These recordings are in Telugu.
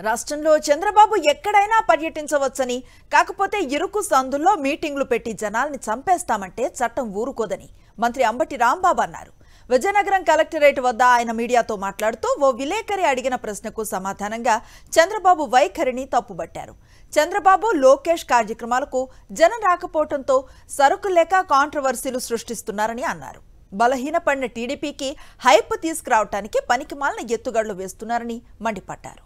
రాష్ట్రంలో చంద్రబాబు ఎక్కడైనా పర్యటించవచ్చని కాకపోతే ఇరుకు సందుల్లో మీటింగ్లు పెట్టి జనాల్ని చంపేస్తామంటే చట్టం ఊరుకోదని మంత్రి అంబటి రాంబాబు అన్నారు విజయనగరం కలెక్టరేట్ వద్ద ఆయన మీడియాతో మాట్లాడుతూ ఓ విలేకరి అడిగిన ప్రశ్నకు సమాధానంగా చంద్రబాబు వైఖరిని తప్పుబట్టారు చంద్రబాబు లోకేష్ కార్యక్రమాలకు జనం రాకపోవడంతో సరుకు లేక కాంట్రవర్సీలు సృష్టిస్తున్నారని అన్నారు బలహీనపడిన టీడీపీకి హైప్ తీసుకురావటానికి పనికిమాలిన ఎత్తుగడలు వేస్తున్నారని మండిపడ్డారు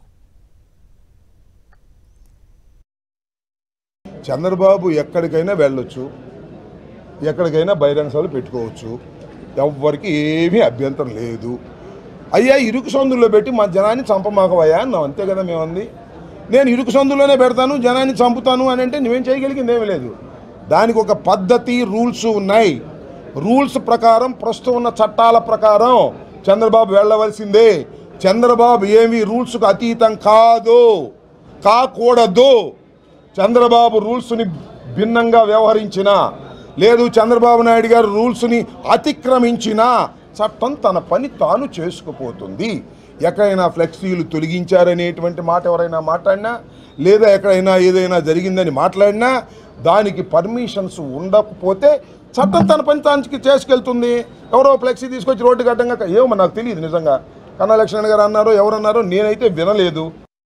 చంద్రబాబు ఎక్కడికైనా వెళ్ళొచ్చు ఎక్కడికైనా బహిరంగ సభలు పెట్టుకోవచ్చు ఎవ్వరికి ఏమీ అభ్యంతరం లేదు అయ్యా ఇరుకు సందుల్లో పెట్టి మా జనాన్ని చంపమాకవయ్యా అన్నాం అంతే కదా మేమంది నేను ఇరుకు సందులోనే పెడతాను జనాన్ని చంపుతాను అని అంటే నువ్వేం చేయగలిగింది ఏమీ లేదు దానికి ఒక పద్ధతి రూల్స్ ఉన్నాయి రూల్స్ ప్రకారం ప్రస్తుతం ఉన్న చట్టాల ప్రకారం చంద్రబాబు వెళ్ళవలసిందే చంద్రబాబు ఏమీ రూల్స్కు అతీతం కాదు కాకూడదు చంద్రబాబు రూల్స్ని భిన్నంగా వ్యవహరించిన లేదు చంద్రబాబు నాయుడు గారు రూల్స్ని అతిక్రమించిన చట్టం తన పని తాను చేసుకుపోతుంది ఎక్కడైనా ఫ్లెక్సీలు తొలగించారనేటువంటి మాట ఎవరైనా మాట్లాడినా లేదా ఎక్కడైనా ఏదైనా జరిగిందని మాట్లాడినా దానికి పర్మిషన్స్ ఉండకపోతే చట్టం తన పని తానికి చేసుకెళ్తుంది ఎవరో ఫ్లెక్సీ తీసుకొచ్చి రోడ్డు గడ్డంగా ఏమో నాకు తెలియదు నిజంగా కన్నా లక్ష్మణ్ గారు అన్నారో ఎవరన్నారో నేనైతే వినలేదు